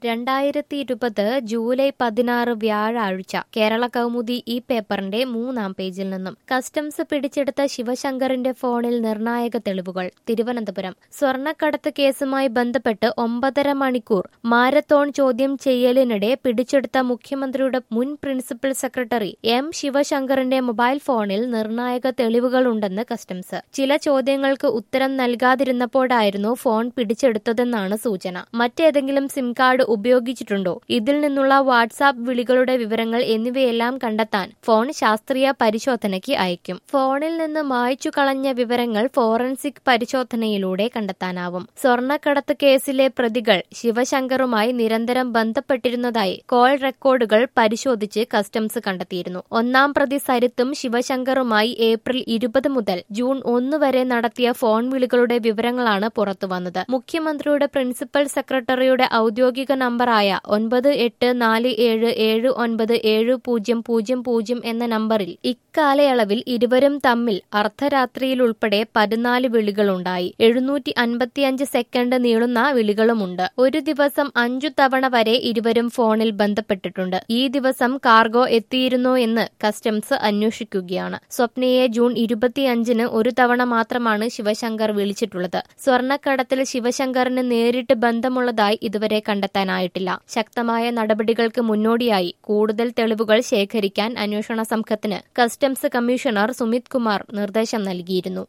രണ്ടായിരത്തി ഇരുപത് ജൂലൈ പതിനാറ് വ്യാഴാഴ്ച കേരള കൗമുദി ഈ പേപ്പറിന്റെ മൂന്നാം പേജിൽ നിന്നും കസ്റ്റംസ് പിടിച്ചെടുത്ത ശിവശങ്കറിന്റെ ഫോണിൽ നിർണായക തെളിവുകൾ തിരുവനന്തപുരം സ്വർണ്ണക്കടത്ത് കേസുമായി ബന്ധപ്പെട്ട് ഒമ്പതര മണിക്കൂർ മാരത്തോൺ ചോദ്യം ചെയ്യലിനിടെ പിടിച്ചെടുത്ത മുഖ്യമന്ത്രിയുടെ മുൻ പ്രിൻസിപ്പൽ സെക്രട്ടറി എം ശിവശങ്കറിന്റെ മൊബൈൽ ഫോണിൽ നിർണായക തെളിവുകളുണ്ടെന്ന് കസ്റ്റംസ് ചില ചോദ്യങ്ങൾക്ക് ഉത്തരം നൽകാതിരുന്നപ്പോഴായിരുന്നു ഫോൺ പിടിച്ചെടുത്തതെന്നാണ് സൂചന മറ്റേതെങ്കിലും സിം കാർഡ് ഉപയോഗിച്ചിട്ടുണ്ടോ ഇതിൽ നിന്നുള്ള വാട്സാപ്പ് വിളികളുടെ വിവരങ്ങൾ എന്നിവയെല്ലാം കണ്ടെത്താൻ ഫോൺ ശാസ്ത്രീയ പരിശോധനയ്ക്ക് അയക്കും ഫോണിൽ നിന്ന് മായ്ച്ചു കളഞ്ഞ വിവരങ്ങൾ ഫോറൻസിക് പരിശോധനയിലൂടെ കണ്ടെത്താനാവും സ്വർണ്ണക്കടത്ത് കേസിലെ പ്രതികൾ ശിവശങ്കറുമായി നിരന്തരം ബന്ധപ്പെട്ടിരുന്നതായി കോൾ റെക്കോർഡുകൾ പരിശോധിച്ച് കസ്റ്റംസ് കണ്ടെത്തിയിരുന്നു ഒന്നാം പ്രതി സരിത്തും ശിവശങ്കറുമായി ഏപ്രിൽ ഇരുപത് മുതൽ ജൂൺ ഒന്ന് വരെ നടത്തിയ ഫോൺ വിളികളുടെ വിവരങ്ങളാണ് പുറത്തുവന്നത് മുഖ്യമന്ത്രിയുടെ പ്രിൻസിപ്പൽ സെക്രട്ടറിയുടെ ഔദ്യോഗിക നമ്പറായ ഒൻപത് എട്ട് നാല് ഏഴ് ഏഴ് ഒൻപത് ഏഴ് പൂജ്യം പൂജ്യം പൂജ്യം എന്ന നമ്പറിൽ ഇക്കാലയളവിൽ ഇരുവരും തമ്മിൽ അർദ്ധരാത്രിയിൽ ഉൾപ്പെടെ പതിനാല് വിളികളുണ്ടായി എഴുന്നൂറ്റി അൻപത്തിയഞ്ച് സെക്കൻഡ് നീളുന്ന വിളികളുമുണ്ട് ഒരു ദിവസം അഞ്ചു തവണ വരെ ഇരുവരും ഫോണിൽ ബന്ധപ്പെട്ടിട്ടുണ്ട് ഈ ദിവസം കാർഗോ എത്തിയിരുന്നോ എന്ന് കസ്റ്റംസ് അന്വേഷിക്കുകയാണ് സ്വപ്നയെ ജൂൺ ഇരുപത്തിയഞ്ചിന് ഒരു തവണ മാത്രമാണ് ശിവശങ്കർ വിളിച്ചിട്ടുള്ളത് സ്വർണ്ണക്കടത്തിൽ ശിവശങ്കറിന് നേരിട്ട് ബന്ധമുള്ളതായി ഇതുവരെ കണ്ടെത്താനായിട്ടില്ല ശക്തമായ നടപടികൾക്ക് മുന്നോടിയായി കൂടുതൽ തെളിവുകൾ ശേഖരിക്കാൻ അന്വേഷണ സംഘത്തിന് കസ്റ്റംസ് കമ്മീഷണർ സുമിത് കുമാർ നിർദ്ദേശം നൽകിയിരുന്നു